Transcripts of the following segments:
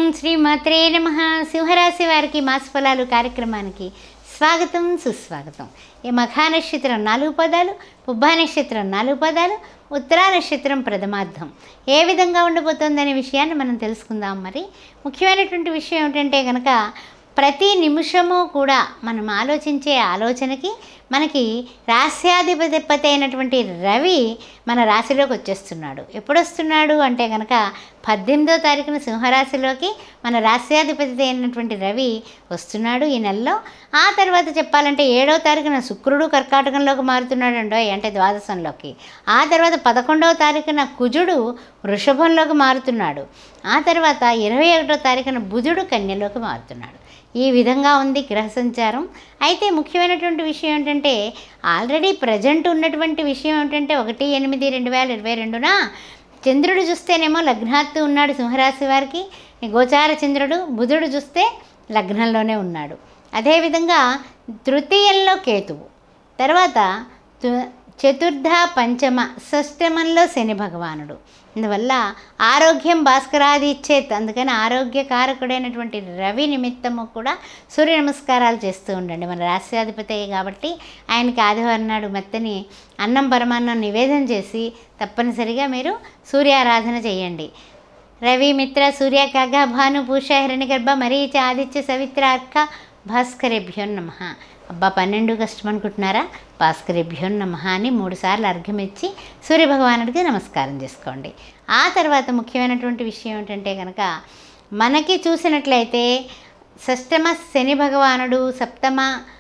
శ్రీమాత్రే నమ సింహరాశి వారికి మాస ఫలాలు కార్యక్రమానికి స్వాగతం సుస్వాగతం ఈ మఖా నక్షత్రం నాలుగు పదాలు పుబ్బా నక్షత్రం నాలుగు పదాలు ఉత్తరా నక్షత్రం ప్రథమార్థం ఏ విధంగా ఉండబోతోందనే విషయాన్ని మనం తెలుసుకుందాం మరి ముఖ్యమైనటువంటి విషయం ఏమిటంటే కనుక ప్రతి నిమిషము కూడా మనం ఆలోచించే ఆలోచనకి మనకి రాస్యాధిపతి అయినటువంటి రవి మన రాశిలోకి వచ్చేస్తున్నాడు ఎప్పుడు వస్తున్నాడు అంటే కనుక పద్దెనిమిదో తారీఖున సింహరాశిలోకి మన రాస్యాధిపతి అయినటువంటి రవి వస్తున్నాడు ఈ నెలలో ఆ తర్వాత చెప్పాలంటే ఏడవ తారీఖున శుక్రుడు కర్కాటకంలోకి మారుతున్నాడు అండోయ్ అంటే ద్వాదశంలోకి ఆ తర్వాత పదకొండవ తారీఖున కుజుడు వృషభంలోకి మారుతున్నాడు ఆ తర్వాత ఇరవై ఒకటో తారీఖున బుధుడు కన్యలోకి మారుతున్నాడు ఈ విధంగా ఉంది గ్రహ సంచారం అయితే ముఖ్యమైనటువంటి విషయం ఏంటంటే ఆల్రెడీ ప్రజెంట్ ఉన్నటువంటి విషయం ఏంటంటే ఒకటి ఎనిమిది రెండు వేల ఇరవై రెండున చంద్రుడు చూస్తేనేమో లగ్నాత్తు ఉన్నాడు సింహరాశి వారికి గోచార చంద్రుడు బుధుడు చూస్తే లగ్నంలోనే ఉన్నాడు అదేవిధంగా తృతీయంలో కేతువు తర్వాత తు- చతుర్థ పంచమ షష్టమంలో శని భగవానుడు అందువల్ల ఆరోగ్యం భాస్కరాది ఇచ్చేత్ అందుకని ఆరోగ్యకారకుడైనటువంటి రవి నిమిత్తము కూడా సూర్య నమస్కారాలు చేస్తూ ఉండండి మన రాష్ట్రాధిపతి కాబట్టి ఆయనకి ఆదివారం నాడు మెత్తని అన్నం పరమాన్నం నివేదన చేసి తప్పనిసరిగా మీరు సూర్యారాధన చేయండి రవి మిత్ర సూర్య ఖగ భాను పూష హిరణ్యగర్భ మరీచ ఆదిత్య సవిత్ర అర్క భాస్కరేభ్యో నమ అబ్బా పన్నెండు కష్టం అనుకుంటున్నారా భాస్కరేభ్యో నమ అని మూడుసార్లు అర్ఘ్యం ఇచ్చి సూర్యభగవానుడికి నమస్కారం చేసుకోండి ఆ తర్వాత ముఖ్యమైనటువంటి విషయం ఏంటంటే కనుక మనకి చూసినట్లయితే షష్టమ శని భగవానుడు సప్తమ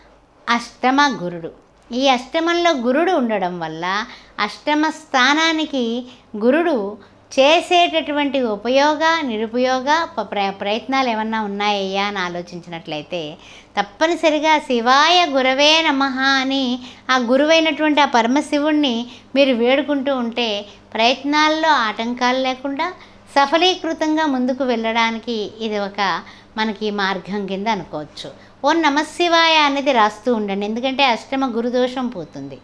అష్టమ గురుడు ఈ అష్టమంలో గురుడు ఉండడం వల్ల అష్టమ స్థానానికి గురుడు చేసేటటువంటి ఉపయోగ నిరుపయోగ ప- ప్ర ప్రయత్నాలు ఏమన్నా ఉన్నాయ్యా అని ఆలోచించినట్లయితే తప్పనిసరిగా శివాయ గురవే నమః అని ఆ గురువైనటువంటి ఆ పరమశివుణ్ణి మీరు వేడుకుంటూ ఉంటే ప్రయత్నాల్లో ఆటంకాలు లేకుండా సఫలీకృతంగా ముందుకు వెళ్ళడానికి ఇది ఒక మనకి మార్గం కింద అనుకోవచ్చు ఓ నమశివాయ అనేది రాస్తూ ఉండండి ఎందుకంటే అష్టమ గురుదోషం పోతుంది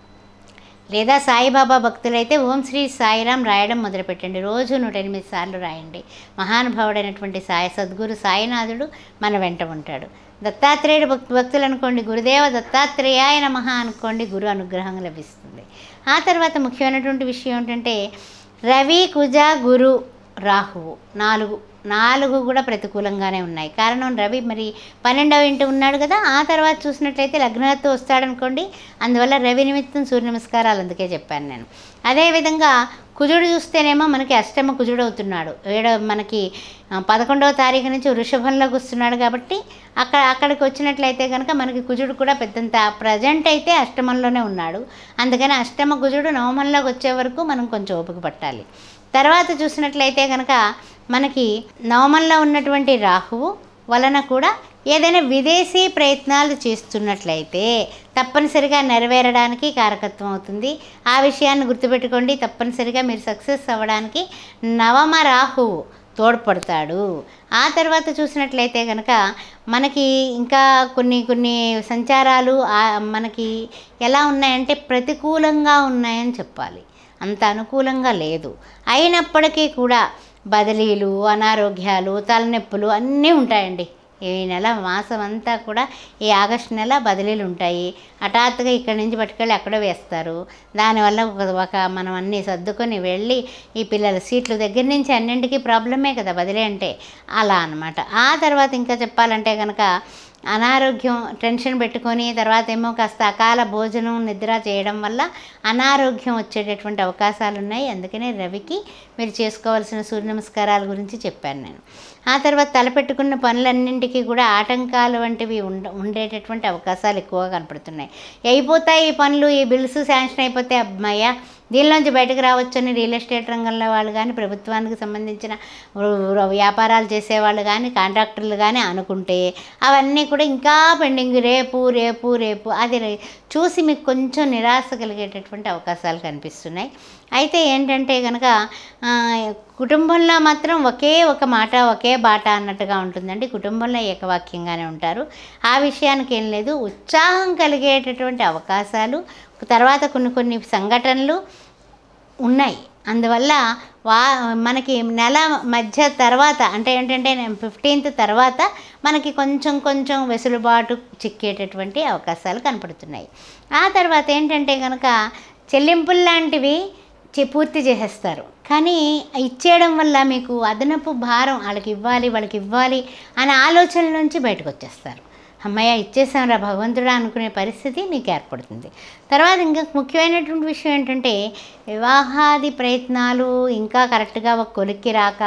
లేదా సాయిబాబా భక్తులైతే ఓం శ్రీ సాయిరాం రాయడం మొదలుపెట్టండి రోజు నూట ఎనిమిది సార్లు రాయండి మహానుభావుడైనటువంటి సాయి సద్గురు సాయినాథుడు మన వెంట ఉంటాడు దత్తాత్రేయుడు భక్తు భక్తులు అనుకోండి గురుదేవ దత్తాత్రేయాయ నమః అనుకోండి గురు అనుగ్రహం లభిస్తుంది ఆ తర్వాత ముఖ్యమైనటువంటి విషయం ఏంటంటే రవి కుజ గురు రాహువు నాలుగు నాలుగు కూడా ప్రతికూలంగానే ఉన్నాయి కారణం రవి మరి పన్నెండవ ఇంటి ఉన్నాడు కదా ఆ తర్వాత చూసినట్లయితే లగ్నతో వస్తాడనుకోండి అందువల్ల రవి నిమిత్తం సూర్య నమస్కారాలు అందుకే చెప్పాను నేను అదేవిధంగా కుజుడు చూస్తేనేమో మనకి అష్టమ కుజుడు అవుతున్నాడు ఏడో మనకి ఆ, పదకొండవ తారీఖు నుంచి వృషభంలోకి వస్తున్నాడు కాబట్టి అక్కడ అక్కడికి వచ్చినట్లయితే కనుక మనకి కుజుడు కూడా పెద్దంత ప్రజెంట్ అయితే అష్టమంలోనే ఉన్నాడు అందుకని అష్టమ కుజుడు నవమంలోకి వచ్చే వరకు మనం కొంచెం ఓపిక పట్టాలి తర్వాత చూసినట్లయితే కనుక మనకి నవమంలో ఉన్నటువంటి రాహువు వలన కూడా ఏదైనా విదేశీ ప్రయత్నాలు చేస్తున్నట్లయితే తప్పనిసరిగా నెరవేరడానికి కారకత్వం అవుతుంది ఆ విషయాన్ని గుర్తుపెట్టుకోండి తప్పనిసరిగా మీరు సక్సెస్ అవ్వడానికి నవమ రాహువు తోడ్పడతాడు ఆ తర్వాత చూసినట్లయితే కనుక మనకి ఇంకా కొన్ని కొన్ని సంచారాలు ఆ- మనకి ఎలా ఉన్నాయంటే ప్రతికూలంగా ఉన్నాయని చెప్పాలి అంత అనుకూలంగా లేదు అయినప్పటికీ కూడా బదిలీలు అనారోగ్యాలు తలనొప్పులు అన్నీ ఉంటాయండి ఈ నెల మాసం అంతా కూడా ఈ ఆగస్టు నెల బదిలీలు ఉంటాయి హఠాత్తుగా ఇక్కడి నుంచి పట్టుకెళ్ళి అక్కడ వేస్తారు దానివల్ల ఒక ఒక మనం అన్నీ సర్దుకొని వెళ్ళి ఈ పిల్లల సీట్ల దగ్గర నుంచి అన్నింటికీ ప్రాబ్లమే కదా బదిలీ అంటే అలా అన్నమాట ఆ తర్వాత ఇంకా చెప్పాలంటే కనుక అనారోగ్యం టెన్షన్ పెట్టుకొని తర్వాత ఏమో కాస్త అకాల భోజనం నిద్ర చేయడం వల్ల అనారోగ్యం వచ్చేటటువంటి అవకాశాలు ఉన్నాయి అందుకనే రవికి మీరు చేసుకోవాల్సిన సూర్య నమస్కారాల గురించి చెప్పాను నేను ఆ తర్వాత తలపెట్టుకున్న పనులన్నింటికీ కూడా ఆటంకాలు వంటివి ఉండ ఉండేటటువంటి అవకాశాలు ఎక్కువగా కనపడుతున్నాయి అయిపోతాయి ఈ పనులు ఈ బిల్స్ శాంక్షన్ అయిపోతే అమ్మాయ్యా దీనిలోంచి బయటకు రావచ్చని రియల్ ఎస్టేట్ రంగంలో వాళ్ళు కానీ ప్రభుత్వానికి సంబంధించిన వృ- వ్యాపారాలు చేసేవాళ్ళు కానీ కాంట్రాక్టర్లు కానీ అనుకుంటే అవన్నీ కూడా ఇంకా పెండింగ్ రేపు రేపు రేపు అది రే- చూసి మీకు కొంచెం నిరాశ కలిగేటటువంటి అవకాశాలు కనిపిస్తున్నాయి అయితే ఏంటంటే కనుక ఆ, కుటుంబంలో మాత్రం ఒకే ఒక మాట ఒకే బాట అన్నట్టుగా ఉంటుందండి కుటుంబంలో ఏకవాక్యంగానే ఉంటారు ఆ విషయానికి ఏం లేదు ఉత్సాహం కలిగేటటువంటి అవకాశాలు తర్వాత కొన్ని కొన్ని సంఘటనలు ఉన్నాయి అందువల్ల వా మనకి నెల మధ్య తర్వాత అంటే ఏంటంటే ఫిఫ్టీన్త్ తర్వాత మనకి కొంచెం కొంచెం వెసులుబాటు చిక్కేటటువంటి అవకాశాలు కనపడుతున్నాయి ఆ తర్వాత ఏంటంటే కనుక చెల్లింపులు లాంటివి చే- పూర్తి చేసేస్తారు కానీ ఇచ్చేయడం వల్ల మీకు అదనపు భారం వాళ్ళకి ఇవ్వాలి వాళ్ళకి ఇవ్వాలి అనే ఆలోచనల నుంచి బయటకు వచ్చేస్తారు అమ్మయ్య ఇచ్చేసాంరా భగవంతుడా అనుకునే పరిస్థితి మీకు ఏర్పడుతుంది తర్వాత ఇంకా ముఖ్యమైనటువంటి విషయం ఏంటంటే వివాహాది ప్రయత్నాలు ఇంకా కరెక్ట్గా ఒక కొలిక్కి రాక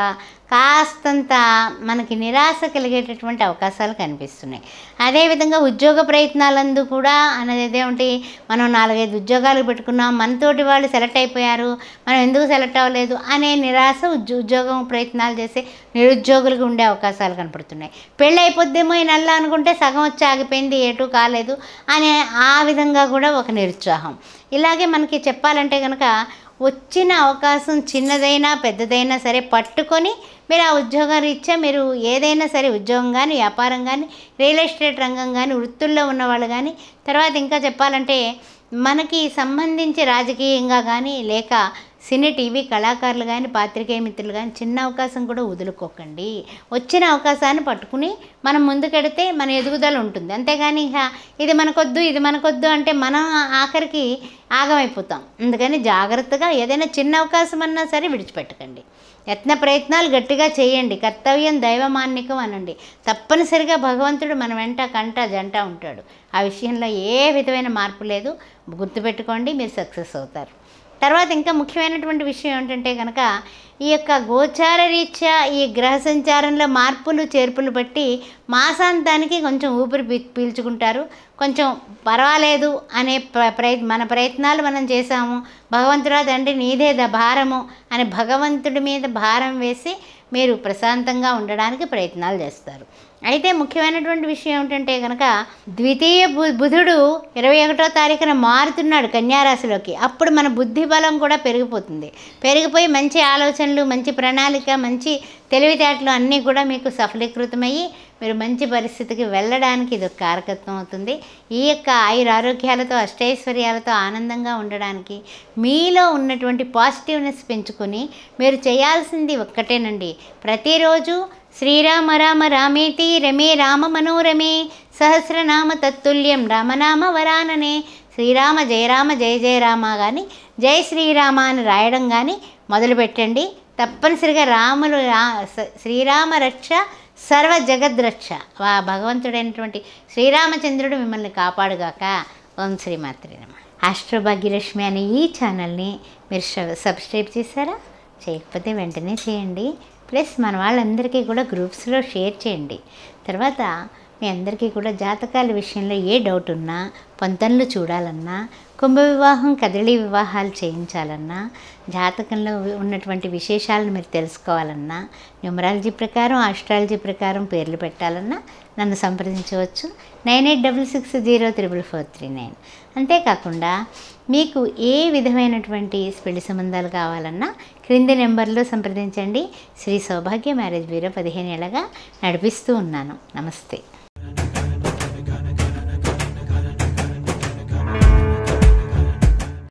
కాస్తంత మనకి నిరాశ కలిగేటటువంటి అవకాశాలు కనిపిస్తున్నాయి అదేవిధంగా ఉద్యోగ ప్రయత్నాలందు కూడా అనేది ఏదేమిటి మనం నాలుగైదు ఉద్యోగాలు పెట్టుకున్నాం మనతోటి వాళ్ళు సెలెక్ట్ అయిపోయారు మనం ఎందుకు సెలెక్ట్ అవ్వలేదు అనే నిరాశ ఉద్యో- ఉద్యోగం ప్రయత్నాలు చేసే నిరుద్యోగులకు ఉండే అవకాశాలు కనపడుతున్నాయి పెళ్ళి అయిపోద్దేమో ఈ నెల అనుకుంటే సగం వచ్చి ఆగిపోయింది ఏటూ కాలేదు అనే ఆ విధంగా కూడా ఒక నిరుత్సాహం ఇలాగే మనకి చెప్పాలంటే కనుక వచ్చిన అవకాశం చిన్నదైనా పెద్దదైనా సరే పట్టుకొని మీరు ఆ ఉద్యోగం రీత్యా మీరు ఏదైనా సరే ఉద్యోగం కానీ వ్యాపారం కానీ రియల్ ఎస్టేట్ రంగం కానీ వృత్తుల్లో ఉన్నవాళ్ళు కానీ తర్వాత ఇంకా చెప్పాలంటే మనకి సంబంధించి రాజకీయంగా కానీ లేక సినీ టీవీ కళాకారులు కానీ పాత్రికేయ మిత్రులు కానీ చిన్న అవకాశం కూడా వదులుకోకండి వచ్చిన అవకాశాన్ని పట్టుకుని మనం ముందుకెడితే మన ఎదుగుదల ఉంటుంది అంతేగాని ఇక ఇది మనకొద్దు ఇది మనకొద్దు అంటే మనం ఆఖరికి ఆగమైపోతాం అందుకని జాగ్రత్తగా ఏదైనా చిన్న అవకాశం అన్నా సరే విడిచిపెట్టకండి యత్న ప్రయత్నాలు గట్టిగా చేయండి కర్తవ్యం దైవమాన్నికం అనండి తప్పనిసరిగా భగవంతుడు మన వెంట కంట జంట ఉంటాడు ఆ విషయంలో ఏ విధమైన మార్పు లేదు గుర్తుపెట్టుకోండి మీరు సక్సెస్ అవుతారు తర్వాత ఇంకా ముఖ్యమైనటువంటి విషయం ఏంటంటే కనుక ఈ యొక్క గోచార రీత్యా ఈ గ్రహ సంచారంలో మార్పులు చేర్పులు బట్టి మాసాంతానికి కొంచెం ఊపిరి పీ పీల్చుకుంటారు కొంచెం పర్వాలేదు అనే ప్ర ప్రయత్ మన ప్రయత్నాలు మనం చేసాము భగవంతుడా తండ్రి నీదే ద భారము అని భగవంతుడి మీద భారం వేసి మీరు ప్రశాంతంగా ఉండడానికి ప్రయత్నాలు చేస్తారు అయితే ముఖ్యమైనటువంటి విషయం ఏమిటంటే కనుక ద్వితీయ బు బుధుడు ఇరవై ఒకటో తారీఖున మారుతున్నాడు కన్యారాశిలోకి అప్పుడు మన బుద్ధి బలం కూడా పెరిగిపోతుంది పెరిగిపోయి మంచి ఆలోచనలు మంచి ప్రణాళిక మంచి తెలివితేటలు అన్నీ కూడా మీకు సఫలీకృతమయ్యి మీరు మంచి పరిస్థితికి వెళ్ళడానికి ఇది ఒక కారకత్వం అవుతుంది ఈ యొక్క ఆయుర ఆరోగ్యాలతో అష్టైశ్వర్యాలతో ఆనందంగా ఉండడానికి మీలో ఉన్నటువంటి పాజిటివ్నెస్ పెంచుకొని మీరు చేయాల్సింది ఒక్కటేనండి ప్రతిరోజు శ్రీరామ రామ రామేతి రమే రామ మనోరమే సహస్రనామ తత్తుల్యం రామనామ వరాననే శ్రీరామ జయరామ జయ జయ రామ కానీ జై శ్రీరామ అని రాయడం కానీ మొదలుపెట్టండి తప్పనిసరిగా రాములు రా స- శ్రీరామ రక్ష సర్వ జగద్రక్ష వా భగవంతుడైనటువంటి శ్రీరామచంద్రుడు మిమ్మల్ని కాపాడుగాక ఓం శ్రీమాత్రి నమ ఆస్ట్రోభాగ్యలక్ష్మి అనే ఈ ఛానల్ని మీరు సబ్- సబ్స్క్రైబ్ చేశారా చేయకపోతే వెంటనే చేయండి ప్లస్ మన వాళ్ళందరికీ కూడా గ్రూప్స్లో షేర్ చేయండి తర్వాత మీ అందరికీ కూడా జాతకాల విషయంలో ఏ డౌట్ ఉన్నా పొంతనలు చూడాలన్నా కుంభ వివాహం కదలి వివాహాలు చేయించాలన్నా జాతకంలో ఉన్నటువంటి విశేషాలను మీరు తెలుసుకోవాలన్నా న్యూమరాలజీ ప్రకారం ఆస్ట్రాలజీ ప్రకారం పేర్లు పెట్టాలన్నా నన్ను సంప్రదించవచ్చు nine eight double six zero triple four three nine అంతేకాకుండా మీకు ఏ విధమైనటువంటి పెళ్లి సంబంధాలు కావాలన్నా క్రింది నెంబర్లో సంప్రదించండి శ్రీ సౌభాగ్య మ్యారేజ్ బ్యూరో పదిహేను ఏళ్ళగా నడిపిస్తూ ఉన్నాను నమస్తే